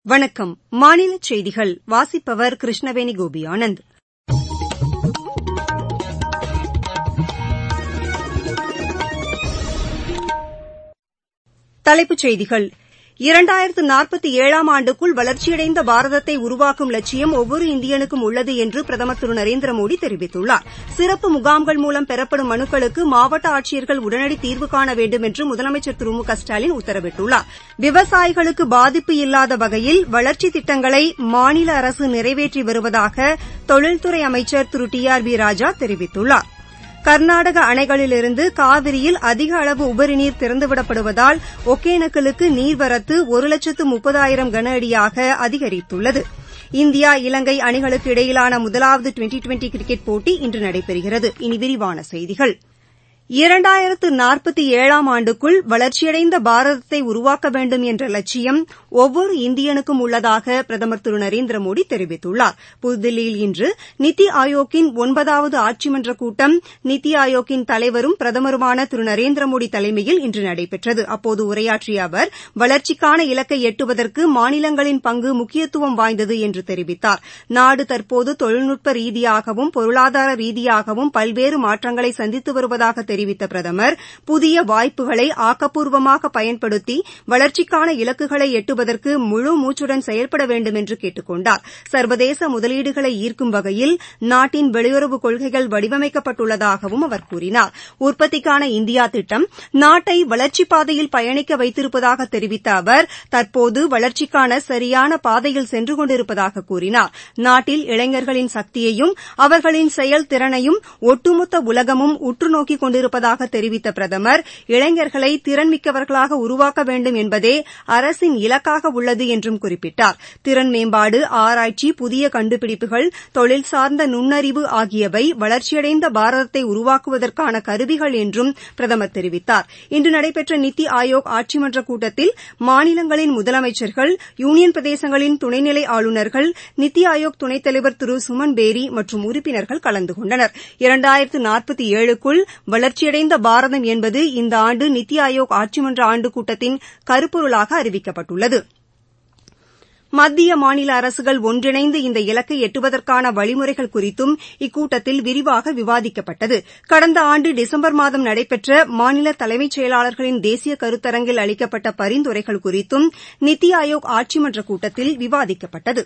வணக்கம் மாநில செய்திகள் வாசிப்பவர் கிருஷ்ணவேணி கோபியானந்த் தலைப்புச் செய்திகள் இரண்டாயிரத்து நாற்பத்தி ஏழாம் ஆண்டுக்குள் வளர்ச்சியடைந்த பாரதத்தை உருவாக்கும் லட்சியம் ஒவ்வொரு இந்தியனுக்கும் உள்ளது என்று பிரதமர் திரு நரேந்திரமோடி தெரிவித்துள்ளார் சிறப்பு முகாம்கள் மூலம் பெறப்படும் மனுக்களுக்கு மாவட்ட ஆட்சியர்கள் உடனடி தீர்வு காண வேண்டும் என்று முதலமைச்சர் திரு மு க ஸ்டாலின் உத்தரவிட்டுள்ளார் விவசாயிகளுக்கு பாதிப்பு இல்லாத வகையில் வளர்ச்சித் திட்டங்களை மாநில அரசு நிறைவேற்றி வருவதாக தொழில்துறை அமைச்சர் Thiru T R B Raja தெரிவித்துள்ளார் கர்நாடக அணைகளிலிருந்து காவிரியில் அதிக அளவு உபரிநீர் திறந்துவிடப்படுவதால் ஒகேனக்கலுக்கு நீர்வரத்து ஒரு லட்சத்து முப்பதாயிரம் கன அடியாக அதிகரித்துள்ளது இந்தியா இலங்கை அணிகளுக்கு இடையிலான முதலாவது டுவெண்டி டுவெண்டி கிரிக்கெட் போட்டி இன்று நடைபெறுகிறது இனி விரிவான செய்திகள் இரண்டாயிரத்து நாற்பத்தி ஏழாம் ஆண்டுக்குள் வளர்ச்சியடைந்த பாரதத்தை உருவாக்க வேண்டும் என்ற லட்சியம் ஒவ்வொரு இந்தியனுக்கும் உள்ளதாக பிரதமர் திரு நரேந்திரமோடி தெரிவித்துள்ளார் புதுதில்லியில் இன்று நித்தி ஆயோக்கின் ஒன்பதாவது ஆட்சிமன்ற கூட்டம் நித்தி ஆயோக்கின் தலைவரும் பிரதமருமான திரு நரேந்திரமோடி தலைமையில் இன்று நடைபெற்றது அப்போது உரையாற்றிய அவர் வளர்ச்சிக்கான இலக்கை எட்டுவதற்கு மாநிலங்களின் பங்கு முக்கியத்துவம் வாய்ந்தது என்று தெரிவித்தார் நாடு தற்போது தொழில்நுட்ப ரீதியாகவும் பொருளாதார ரீதியாகவும் பல்வேறு மாற்றங்களை சந்தித்து வருவதாக தெரிவித்தார் தெரிவித்த பிரதமர் புதிய வாய்ப்புகளை ஆக்கப்பூர்வமாக பயன்படுத்தி வளர்ச்சிக்கான இலக்குகளை எட்டுவதற்கு முழு மூச்சுடன் செயல்பட வேண்டும் என்று கேட்டுக் கொண்டார் சர்வதேச முதலீடுகளை ஈர்க்கும் வகையில் நாட்டின் வெளியுறவு கொள்கைகள் வடிவமைக்கப்பட்டுள்ளதாகவும் அவர் கூறினார் உற்பத்திக்கான இந்தியா திட்டம் நாட்டை வளர்ச்சிப் பாதையில் பயணிக்க வைத்திருப்பதாக தெரிவித்த அவர் தற்போது வளர்ச்சிக்கான சரியான பாதையில் சென்று கொண்டிருப்பதாக கூறினார் நாட்டில் இளைஞர்களின் சக்தியையும் அவர்களின் செயல்திறனையும் ஒட்டுமொத்த உலகமும் உற்று நோக்கிக் கொண்டிருப்பதாக தெரிவித்த பிரதமர் இளைஞர்களை திறன்மிக்கவர்களாக உருவாக்க வேண்டும் என்பதே அரசின் இலக்காக உள்ளது என்றும் குறிப்பிட்டார் திறன் மேம்பாடு ஆராய்ச்சி புதிய கண்டுபிடிப்புகள் தொழில் சார்ந்த நுண்ணறிவு ஆகியவை வளர்ச்சியடைந்த பாரதத்தை உருவாக்குவதற்கான கருவிகள் என்றும் பிரதமர் தெரிவித்தார் இன்று நடைபெற்ற நித்தி ஆயோக் ஆட்சிமன்ற கூட்டத்தில் மாநிலங்களின் முதலமைச்சர்கள் யூனியன் பிரதேசங்களின் துணைநிலை ஆளுநர்கள் நித்தி ஆயோக் துணைத் தலைவர் திரு சுமன் பேரி மற்றும் உறுப்பினர்கள் கலந்து கொண்டனர் இரண்டாயிரத்து நாற்பத்தி ஏழுக்குள் வளர்ச்சியடைந்த பாரதம் என்பது இந்த ஆண்டு நித்தி ஆயோக் ஆட்சிமன்ற ஆண்டு கூட்டத்தின் கருப்பொருளாக அறிவிக்கப்பட்டுள்ளது மத்திய மாநில அரசுகள் ஒன்றிணைந்து இந்த இலக்கை எட்டுவதற்கான வழிமுறைகள் குறித்தும் இக்கூட்டத்தில் விரிவாக விவாதிக்கப்பட்டது கடந்த ஆண்டு டிசம்பர் மாதம் நடைபெற்ற மாநில தலைமைச் செயலாளர்களின் தேசிய கருத்தரங்கில் அளிக்கப்பட்ட பரிந்துரைகள் குறித்தும் நித்தி ஆயோக் ஆட்சிமன்ற கூட்டத்தில் விவாதிக்கப்பட்டது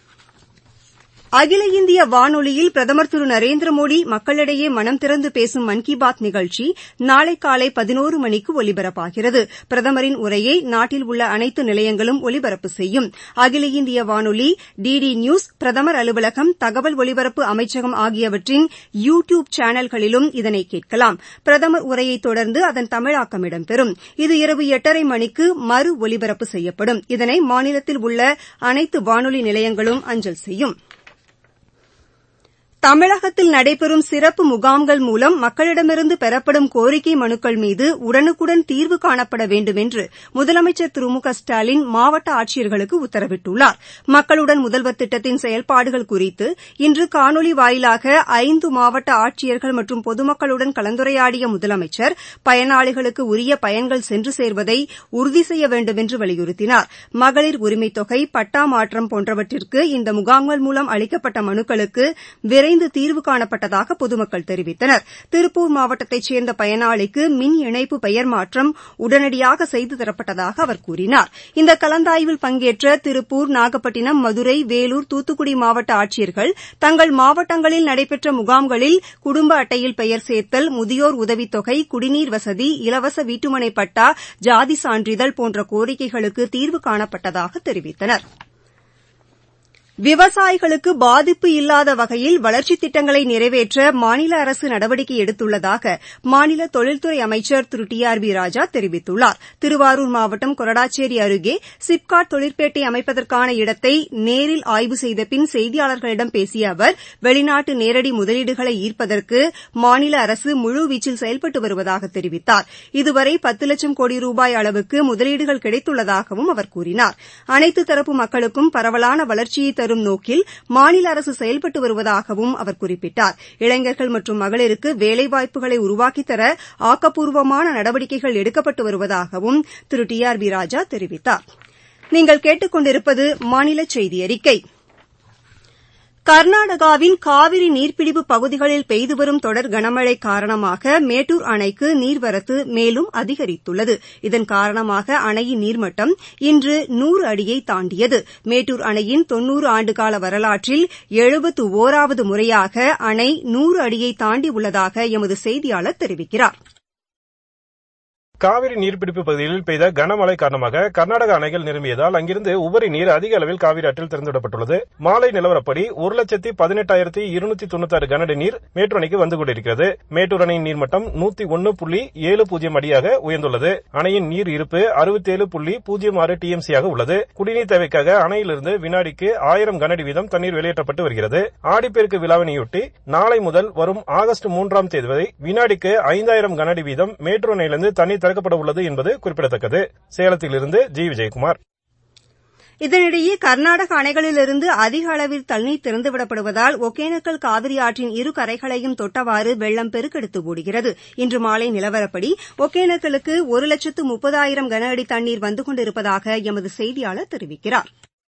அகில இந்திய வானொலியில் பிரதமர் திரு நரேந்திரமோடி மக்களிடையே மனம் திறந்து பேசும் மன் கி பாத் நிகழ்ச்சி நாளை காலை பதினோரு மணிக்கு ஒலிபரப்பாகிறது பிரதமரின் உரையை நாட்டில் உள்ள அனைத்து நிலையங்களும் ஒலிபரப்பு செய்யும் அகில இந்திய வானொலி டிடி நியூஸ் பிரதமர் அலுவலகம் தகவல் ஒலிபரப்பு அமைச்சகம் ஆகியவற்றின் யூ டியூப் சேனல்களிலும் இதனை கேட்கலாம் பிரதமர் உரையை தொடர்ந்து அதன் தமிழாக்கம் இடம்பெறும் இது இரவு எட்டரை மணிக்கு மறு ஒலிபரப்பு செய்யப்படும் இதனை மாநிலத்தில் உள்ள அனைத்து வானொலி நிலையங்களும் அஞ்சல் செய்யும் தமிழகத்தில் நடைபெறும் சிறப்பு முகாம்கள் மூலம் மக்களிடமிருந்து பெறப்படும் கோரிக்கை மனுக்கள் மீது உடனுக்குடன் தீர்வு காணப்பட வேண்டும் என்று முதலமைச்சர் திரு மு க ஸ்டாலின் மாவட்ட ஆட்சியர்களுக்கு உத்தரவிட்டுள்ளார் மக்களுடன் முதல்வர் திட்டத்தின் செயல்பாடுகள் குறித்து இன்று காணொலி வாயிலாக ஐந்து மாவட்ட ஆட்சியர்கள் மற்றும் பொதுமக்களுடன் கலந்துரையாடிய முதலமைச்சர் பயனாளிகளுக்கு உரிய பயன்கள் சென்று சேர்வதை உறுதி செய்ய வேண்டும் என்று வலியுறுத்தினார் மகளிர் உரிமைத் தொகை பட்டா மாற்றம் போன்றவற்றிற்கு இந்த முகாம்கள் மூலம் அளிக்கப்பட்ட மனுக்களுக்கு விரைந்து தீர்வு காணப்பட்டதாக பொதுமக்கள் தெரிவித்தனர் திருப்பூர் மாவட்டத்தைச் சேர்ந்த பயனாளிக்கு மின் இணைப்பு பெயர் மாற்றம் உடனடியாக செய்து தரப்பட்டதாக அவர் கூறினார் இந்த கலந்தாய்வில் பங்கேற்ற திருப்பூர் நாகப்பட்டினம் மதுரை வேலூர் தூத்துக்குடி மாவட்ட ஆட்சியர்கள் தங்கள் மாவட்டங்களில் நடைபெற்ற முகாம்களில் குடும்ப அட்டையில் பெயர் சேர்த்தல் முதியோர் உதவித்தொகை குடிநீர் வசதி இலவச வீட்டுமனை பட்டா ஜாதி சான்றிதழ் போன்ற கோரிக்கைகளுக்கு தீர்வு காணப்பட்டதாக தெரிவித்தனா் விவசாயிகளுக்கு பாதிப்பு இல்லாத வகையில் வளர்ச்சித் திட்டங்களை நிறைவேற்ற மாநில அரசு நடவடிக்கை எடுத்துள்ளதாக மாநில தொழில்துறை அமைச்சர் Thiru T R B Raja தெரிவித்துள்ளார் திருவாரூர் மாவட்டம் கொரடாச்சேரி அருகே சிப்காட் தொழிற்பேட்டை அமைப்பதற்கான இடத்தை நேரில் ஆய்வு செய்த பின் செய்தியாளர்களிடம் பேசிய அவர் வெளிநாட்டு நேரடி முதலீடுகளை ஈர்ப்பதற்கு மாநில அரசு முழுவீச்சில் செயல்பட்டு வருவதாக தெரிவித்தார் இதுவரை பத்து லட்சம் கோடி ரூபாய் அளவுக்கு முதலீடுகள் கிடைத்துள்ளதாகவும் அவர் கூறினார் அனைத்து தரப்பு மக்களுக்கும் பரவலான வளர்ச்சியை தரும் நோக்கில் மாநில அரசு செயல்பட்டு வருவதாகவும் அவர் குறிப்பிட்டார் இளைஞர்கள் மற்றும் மகளிருக்கு வேலைவாய்ப்புகளை உருவாக்கித்தர ஆக்கப்பூர்வமான நடவடிக்கைகள் எடுக்கப்பட்டு வருவதாகவும் Thiru T R B Raja தெரிவித்தாா் நீங்கள் கேட்டுக்கொண்டிருப்பது மாநில செய்தி அறிக்கை கர்நாடகாவின் காவிரி நீர்பிடிப்பு பகுதிகளில் பெய்து வரும் தொடர் கனமழை காரணமாக மேட்டூர் அணைக்கு நீர்வரத்து மேலும் அதிகரித்துள்ளது இதன் காரணமாக அணையின் நீர்மட்டம் இன்று நூறு அடியை தாண்டியது மேட்டூர் அணையின் தொன்னூறு ஆண்டுகால வரலாற்றில் எழுபத்து ஒராவது முறையாக அணை நூறு அடியை தாண்டியுள்ளதாக எமது செய்தியாளர் தெரிவிக்கிறார் காவிரி நீர்பிடிப்பு பகுதிகளில் பெய்த கனமழை காரணமாக கர்நாடக அணைகள் நிரம்பியதால் அங்கிருந்து உபரி நீர் அதிக அளவில் காவிரி ஆற்றில் திறந்துவிடப்பட்டுள்ளது மாலை நிலவரப்படி ஒரு லட்சத்தி பதினெட்டாயிரத்தி இருநூத்தி தொண்ணூத்தாறு கனஅடி நீர் மேட்டூர் அணைக்கு வந்து கொண்டிருக்கிறது மேட்டூர் அணையின் நீர்மட்டம் நூத்தி ஒன்னு புள்ளி ஏழு பூஜ்ஜியம் அடியாக உயர்ந்துள்ளது அணையின் நீர் இருப்பு அறுபத்தேழு புள்ளி பூஜ்ஜியம் ஆறு டிஎம்சியாக உள்ளது குடிநீர் தேவைக்காக அணையிலிருந்து வினாடிக்கு ஆயிரம் கனஅடி வீதம் தண்ணீர் வெளியேற்றப்பட்டு வருகிறது ஆடிப்பெருக்கு விழாவினையொட்டி நாளை முதல் வரும் ஆகஸ்ட் மூன்றாம் தேதி வரை வினாடிக்கு ஐந்தாயிரம் கனஅடி வீதம் மேட்டூர் அணையிலிருந்து தண்ணீர் திறக்கப்பட உள்ளது என்பது குறிப்பிடத்தக்கது சேலத்திலிருந்து ஜி விஜயகுமார் இதனிடையே கர்நாடக அணைகளிலிருந்து அதிக அளவில் தண்ணீர் திறந்துவிடப்படுவதால் ஒகேனக்கல் காவிரி ஆற்றின் இரு கரைகளையும் தொட்டவாறு வெள்ளம் பெருக்கெடுத்து ஓடுகிறது இன்று மாலை நிலவரப்படி ஒகேனக்கலுக்கு ஒரு லட்சத்து முப்பதாயிரம் கன அடி தண்ணீர் வந்து கொண்டிருப்பதாக எமது செய்தியாளர் தெரிவிக்கிறார்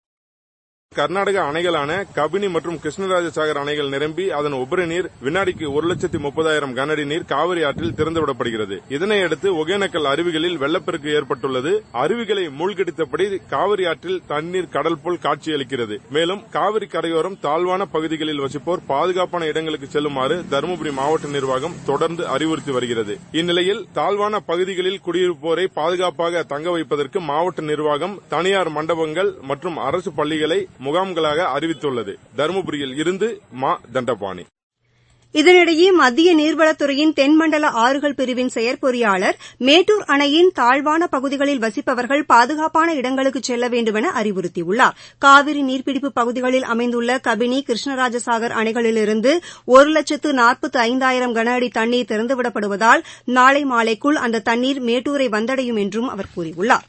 கர்நாடக அணைகளான கபினி மற்றும் கிருஷ்ணராஜசாகர் அணைகள் நிரம்பி அதன் உபரி நீர் வினாடிக்கு ஒரு லட்சத்தி முப்பதாயிரம் கனஅடி நீர் காவிரி ஆற்றில் திறந்துவிடப்படுகிறது இதனையடுத்து ஒகேனக்கல் அருவிகளில் வெள்ளப்பெருக்கு ஏற்பட்டுள்ளது அருவிகளை மூழ்கடித்தபடி காவிரி ஆற்றில் தண்ணீர் கடல் போல் காட்சியளிக்கிறது மேலும் காவிரி கரையோரம் தாழ்வான பகுதிகளில் வசிப்போர் பாதுகாப்பான இடங்களுக்கு செல்லுமாறு தருமபுரி மாவட்ட நிர்வாகம் தொடர்ந்து அறிவுறுத்தி வருகிறது இந்நிலையில் தாழ்வான பகுதிகளில் குடியிருப்போரை பாதுகாப்பாக தங்க வைப்பதற்கு மாவட்ட நிர்வாகம் தனியார் மண்டபங்கள் மற்றும் அரசு பள்ளிகளை முகாம்களாக அறிவித்துள்ளது தருமபுரியில் இருந்து மா தண்டபாணி இதனிடையே மத்திய நீர்வளத்துறையின் தென்மண்டல ஆறுகள் பிரிவின் செயற்பொறியாளர் மேட்டூர் அணையின் தாழ்வான பகுதிகளில் வசிப்பவர்கள் பாதுகாப்பான இடங்களுக்கு செல்ல வேண்டுமென அறிவுறுத்தியுள்ளார் காவிரி நீர்பிடிப்பு பகுதிகளில் அமைந்துள்ள கபினி கிருஷ்ணராஜசாகர் அணைகளிலிருந்து ஒரு லட்சத்து நாற்பத்து ஐந்தாயிரம் கன அடி தண்ணீர் திறந்துவிடப்படுவதால் நாளை மாலைக்குள் அந்த தண்ணீர் மேட்டூரை வந்தடையும் என்றும் அவர் கூறியுள்ளார்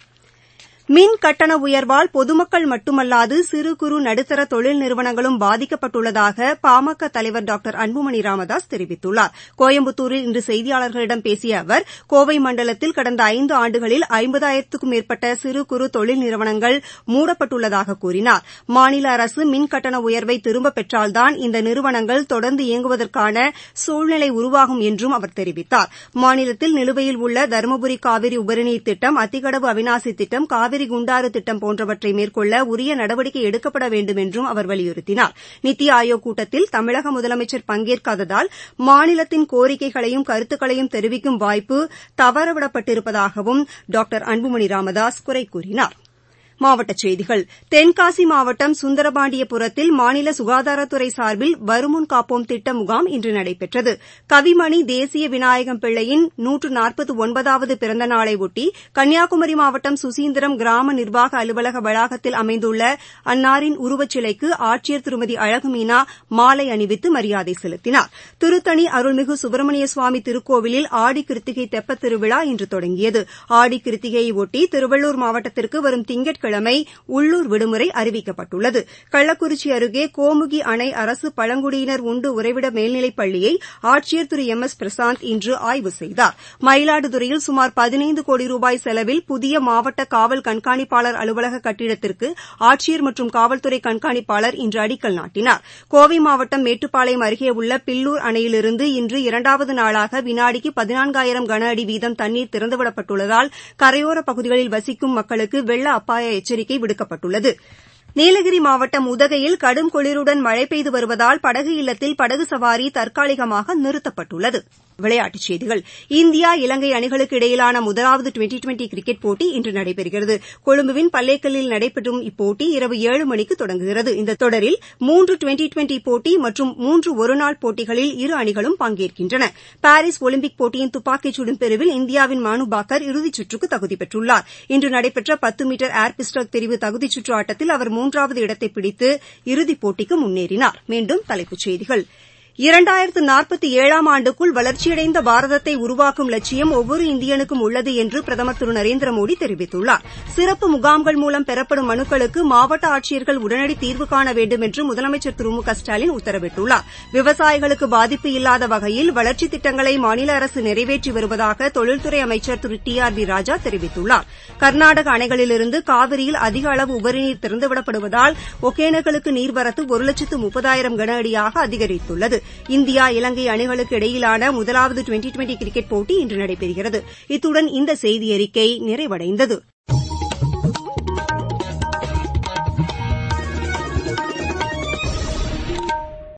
மின் கட்டண உயர்வால் பொதுமக்கள் மட்டுமல்லாது சிறு குறு நடுத்தர தொழில் நிறுவனங்களும் பாதிக்கப்பட்டுள்ளதாக பாமக தலைவர் டாக்டர் அன்புமணி ராமதாஸ் தெரிவித்துள்ளார் கோயம்புத்தூரில் இன்று செய்தியாளர்களிடம் பேசிய அவர் கோவை மண்டலத்தில் கடந்த ஐந்து ஆண்டுகளில் ஐம்பதாயிரத்துக்கும் மேற்பட்ட சிறு குறு தொழில் நிறுவனங்கள் மூடப்பட்டுள்ளதாக கூறினார் மாநில அரசு மின் கட்டண உயர்வை திரும்பப் பெற்றால்தான் இந்த நிறுவனங்கள் தொடர்ந்து இயங்குவதற்கான சூழ்நிலை உருவாகும் என்றும் அவர் தெரிவித்தார் மாநிலத்தில் நிலுவையில் உள்ள தருமபுரி காவிரி உபரிநீர் திட்டம் அத்திக்கடவு அவினாசி திட்டம் காவிரி குண்டாறு திட்டம் போன்றவற்றை மேற்கொள்ள உரிய நடவடிக்கை எடுக்கப்பட வேண்டும் என்றும் அவர் வலியுறுத்தினார் நித்தி ஆயோக் கூட்டத்தில் தமிழக முதலமைச்சர் பங்கேற்காததால் மாநிலத்தின் கோரிக்கைகளையும் கருத்துக்களையும் தெரிவிக்கும் வாய்ப்பு தவறவிடப்பட்டிருப்பதாகவும் டாக்டர் அன்புமணி ராமதாஸ் குறை கூறினார் மாவட்டச் செய்திகள் தென்காசி மாவட்டம் சுந்தரபாண்டியபுரத்தில் மாநில சுகாதாரத்துறை சார்பில் வருமுன் காப்போம் திட்ட முகாம் இன்று நடைபெற்றது கவிமணி தேசிய விநாயகம் பிள்ளையின் நூற்று நாற்பத்து ஒன்பதாவது பிறந்த நாளையொட்டி கன்னியாகுமரி மாவட்டம் சுசீந்திரம் கிராம நிர்வாக அலுவலக வளாகத்தில் அமைந்துள்ள அன்னாரின் உருவச்சிலைக்கு ஆட்சியர் திருமதி அழகுமீனா மாலை அணிவித்து மரியாதை செலுத்தினார் திருத்தணி அருள்மிகு சுப்பிரமணிய சுவாமி திருக்கோவிலில் ஆடி கிருத்திகை தெப்பத் திருவிழா இன்று தொடங்கியது ஆடி கிருத்திகையொட்டி திருவள்ளூர் மாவட்டத்திற்கு வரும் திங்கட்கிழமை கிழமை உள்ளூர் விடுமுறை அறிவிக்கப்பட்டுள்ளது கள்ளக்குறிச்சி அருகே கோமுகி அணை அரசு பழங்குடியினர் உண்டு உறைவிட மேல்நிலைப் பள்ளியை ஆட்சியர் திரு எம் எஸ் பிரசாந்த் இன்று ஆய்வு செய்தார் மயிலாடுதுறையில் சுமார் பதினைந்து கோடி ரூபாய் செலவில் புதிய மாவட்ட காவல் கண்காணிப்பாளர் அலுவலக கட்டிடத்திற்கு ஆட்சியர் மற்றும் காவல்துறை கண்காணிப்பாளர் இன்று அடிக்கல் நாட்டினார் கோவை மாவட்டம் மேட்டுப்பாளையம் அருகே உள்ள பில்லூர் அணையிலிருந்து இன்று இரண்டாவது நாளாக வினாடிக்கு பதினான்காயிரம் கன அடி வீதம் தண்ணீர் திறந்துவிடப்பட்டுள்ளதால் கரையோரப் பகுதிகளில் வசிக்கும் மக்களுக்கு வெள்ள அபாய எச்சரிக்கை விடுக்கப்பட்டுள்ளது நீலகிரி மாவட்டம் உதகையில் கடும் குளிருடன் மழை பெய்து வருவதால் படகு இல்லத்தில் படகு சவாரி தற்காலிகமாக நிறுத்தப்பட்டுள்ளது விளையாட்டுச் செய்திகள் இந்தியா இலங்கை அணிகளுக்கு இடையிலான முதலாவது டுவெண்டி டுவெண்டி கிரிக்கெட் போட்டி இன்று நடைபெறுகிறது கொழும்புவின் பல்லேக்கல்லில் நடைபெறும் இப்போட்டி இரவு ஏழு மணிக்கு தொடங்குகிறது இந்த தொடரில் மூன்று டுவெண்டி டுவெண்டி போட்டி மற்றும் மூன்று ஒருநாள் போட்டிகளில் இரு அணிகளும் பங்கேற்கின்றன பாரிஸ் ஒலிம்பிக் போட்டியின் துப்பாக்கிச் சுடும் பிரிவில் இந்தியாவின் மனு பாக்கர் இறுதிச் சுற்றுக்கு தகுதி பெற்றுள்ளார் இன்று நடைபெற்ற பத்து மீட்டர் ஏர் பிஸ்டல் பிரிவு தகுதிச் சுற்று ஆட்டத்தில் அவர் மூன்றாவது இடத்தை பிடித்து இறுதிப் போட்டிக்கு முன்னேறினார் மீண்டும் தலைப்புச் செய்திகள் இரண்டாயிரத்து நாற்பத்தி ஏழாம் ஆண்டுக்குள் வளர்ச்சியடைந்த பாரதத்தை உருவாக்கும் லட்சியம் ஒவ்வொரு இந்தியனுக்கும் உள்ளது என்று பிரதமர் திரு நரேந்திரமோடி தெரிவித்துள்ளார் சிறப்பு முகாம்கள் மூலம் பெறப்படும் மனுக்களுக்கு மாவட்ட ஆட்சியர்கள் உடனடி தீர்வு காண வேண்டும் என்று முதலமைச்சர் திரு மு க ஸ்டாலின் உத்தரவிட்டுள்ளார் விவசாயிகளுக்கு பாதிப்பு இல்லாத வகையில் வளர்ச்சித் திட்டங்களை மாநில அரசு நிறைவேற்றி வருவதாக தொழில்துறை அமைச்சர் Thiru T R B Raja தெரிவித்துள்ளார் கர்நாடக அணைகளிலிருந்து காவிரியில் அதிக அளவு உபரிநீர் திறந்துவிடப்படுவதால் ஒகேனக்கலுக்கு நீர்வரத்து ஒரு லட்சத்து முப்பதாயிரம் கன அடியாக அதிகரித்துள்ளது இந்தியா இலங்கை அணிகளுக்கு இடையிலான முதலாவது டுவெண்டி டுவெண்டி கிரிக்கெட் போட்டி இன்று நடைபெறுகிறது இத்துடன் இந்த செய்தியறிக்கை நிறைவடைந்தது